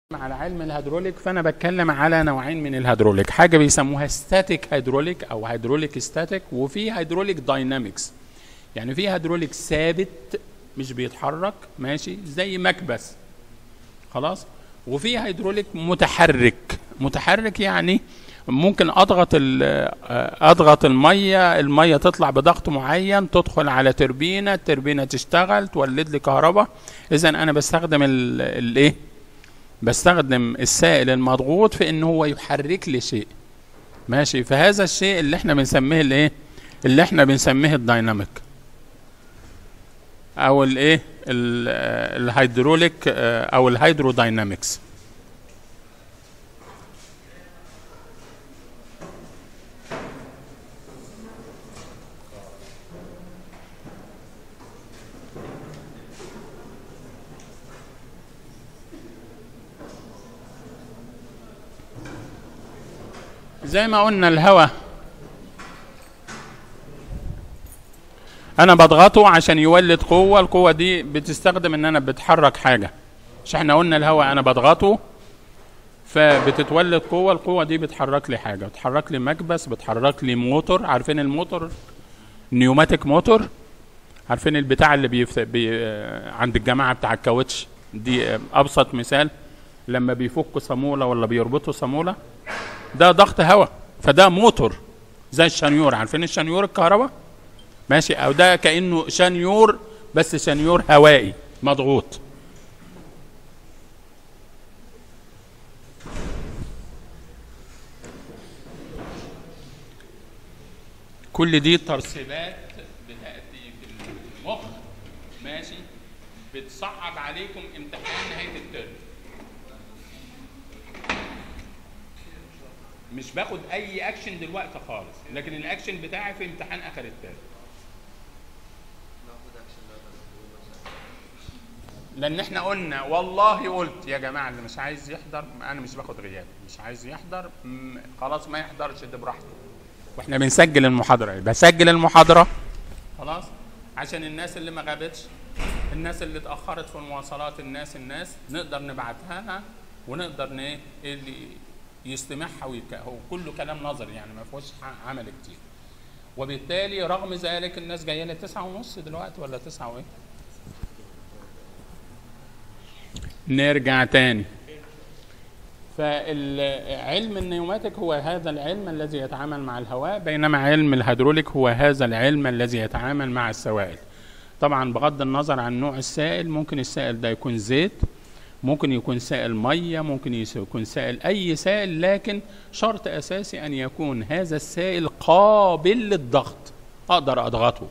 على علم الهيدروليك فانا بتكلم على نوعين من الهيدروليك حاجه بيسموها ستاتيك هيدروليك او هيدروليك ستاتيك وفي هيدروليك داينامكس يعني في هيدروليك ثابت مش بيتحرك ماشي زي مكبس خلاص وفي هيدروليك متحرك متحرك يعني ممكن اضغط اضغط الميه الميه تطلع بضغط معين تدخل على تربينه التربينه تشتغل تولد لي كهرباء اذا انا بستخدم الايه بستخدم السائل المضغوط في ان هو يحرك لي شيء ماشي فهذا الشيء اللي احنا بنسميه الايه اللي احنا بنسميه الدايناميك او الايه الهيدروليك او الهيدروداينامكس زي ما قلنا الهواء انا بضغطه عشان يولد قوه القوه دي بتستخدم ان انا بتحرك حاجه مش احنا قلنا الهواء انا بضغطه فبتتولد قوه القوه دي بتحرك لي حاجه بتحرك لي مكبس بتحرك لي موتور عارفين الموتور نيوماتيك موتور عارفين البتاع اللي بيف... بي... عند الجماعه بتاع الكاوتش دي ابسط مثال لما بيفكوا صاموله ولا بيربطوا صاموله ده ضغط هواء فده موتور زي الشنيور عارفين الشنيور الكهرباء ماشي او ده كانه شنيور بس شنيور هوائي مضغوط كل دي ترسيبات بتاتي في المخ ماشي بتصعب عليكم امتحان نهايه الترم مش باخد اي اكشن دلوقتي خالص لكن الاكشن بتاعي في امتحان اخر الترم لان احنا قلنا والله قلت يا جماعه اللي مش عايز يحضر انا مش باخد غياب مش عايز يحضر خلاص ما يحضرش ده براحته واحنا بنسجل المحاضره بسجل المحاضره خلاص عشان الناس اللي ما غابتش الناس اللي اتاخرت في المواصلات الناس الناس نقدر نبعتها لها ونقدر ايه اللي يستمعها ويك... هو كله كلام نظري يعني ما فيهوش عمل كتير وبالتالي رغم ذلك الناس جايه لي تسعة ونص دلوقتي ولا تسعة وايه نرجع تاني فعلم النيوماتيك هو هذا العلم الذي يتعامل مع الهواء بينما علم الهيدروليك هو هذا العلم الذي يتعامل مع السوائل طبعا بغض النظر عن نوع السائل ممكن السائل ده يكون زيت ممكن يكون سائل ميه ممكن يكون سائل اي سائل لكن شرط اساسي ان يكون هذا السائل قابل للضغط اقدر اضغطه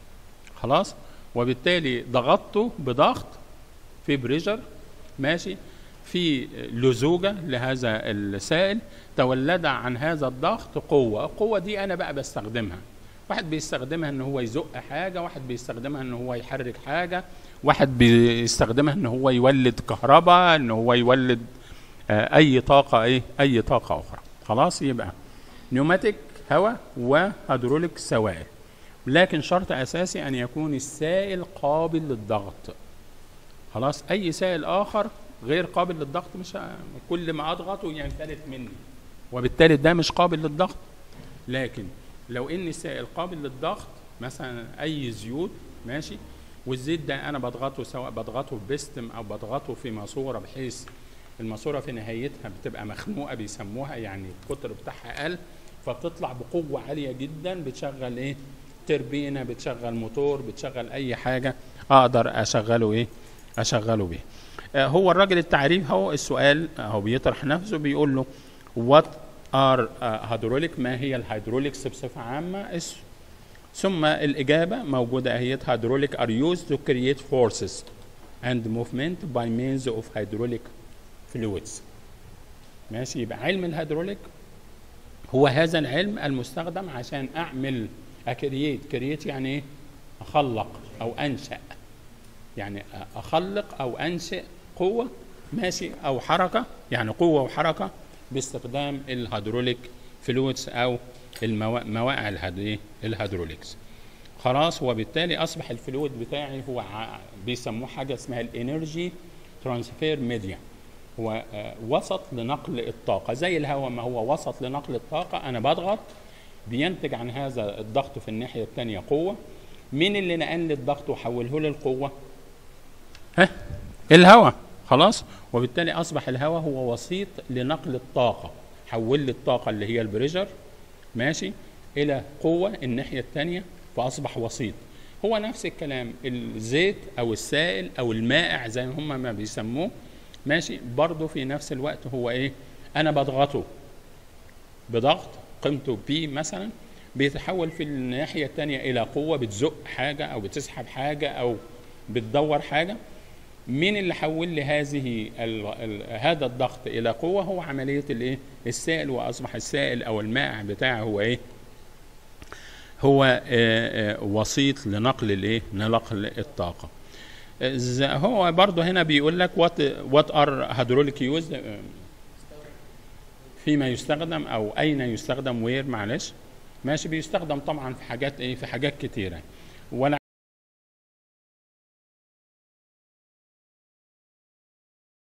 خلاص وبالتالي ضغطته بضغط في بريجر ماشي في لزوجه لهذا السائل تولد عن هذا الضغط قوه القوه دي انا بقى بستخدمها واحد بيستخدمها ان هو يزق حاجه واحد بيستخدمها ان هو يحرك حاجه واحد بيستخدمها ان هو يولد كهرباء ان هو يولد آه اي طاقه ايه اي طاقه اخرى خلاص يبقى نيوماتيك هواء وهيدروليك سوائل لكن شرط اساسي ان يكون السائل قابل للضغط خلاص اي سائل اخر غير قابل للضغط مش كل ما اضغطه ينفلت مني وبالتالي ده مش قابل للضغط لكن لو ان السائل قابل للضغط مثلا اي زيوت ماشي والزيت ده انا بضغطه سواء بضغطه في بستم او بضغطه في ماسوره بحيث الماسوره في نهايتها بتبقى مخنوقه بيسموها يعني القطر بتاعها قل فبتطلع بقوه عاليه جدا بتشغل ايه تربينه بتشغل موتور بتشغل اي حاجه اقدر اشغله ايه اشغله بيه آه هو الراجل التعريف هو السؤال هو بيطرح نفسه بيقول له وات ار هيدروليك ما هي الهيدروليكس بصفه عامه ثم الإجابة موجودة أهيت hydraulic are used to create forces and movement by means of hydraulic fluids ماشي يبقى علم الهيدروليك هو هذا العلم المستخدم عشان أعمل أكرييت كرييت يعني إيه؟ أخلق أو أنشأ يعني أخلق أو أنشئ قوة ماشي أو حركة يعني قوة وحركة باستخدام الهيدروليك فلويدز أو المواقع الهيدروليكس خلاص وبالتالي اصبح الفلويد بتاعي هو بيسموه حاجه اسمها الانرجي ترانسفير ميديا هو آه، وسط لنقل الطاقة زي الهواء ما هو وسط لنقل الطاقة أنا بضغط بينتج عن هذا الضغط في الناحية التانية قوة مين اللي نقل لي الضغط وحوله لي القوة؟ ها الهواء خلاص وبالتالي أصبح الهواء هو وسيط لنقل الطاقة حول لي الطاقة اللي هي البريشر ماشي إلى قوة الناحية التانية فأصبح وسيط هو نفس الكلام الزيت أو السائل أو المائع زي ما هم ما بيسموه ماشي برضه في نفس الوقت هو إيه أنا بضغطه بضغط قيمته بي مثلا بيتحول في الناحية التانية إلى قوة بتزق حاجة أو بتسحب حاجة أو بتدور حاجة مين اللي حول لي هذه ال ال هذا الضغط إلى قوة هو عملية الإيه السائل وأصبح السائل أو المائع بتاعه هو إيه هو آه، آه، وسيط لنقل الإيه لنقل الطاقة ز- هو برضه هنا بيقول لك وات وات ار هيدروليك يوز فيما يستخدم او اين يستخدم وير معلش ماشي بيستخدم طبعا في حاجات ايه في حاجات كتيره ولا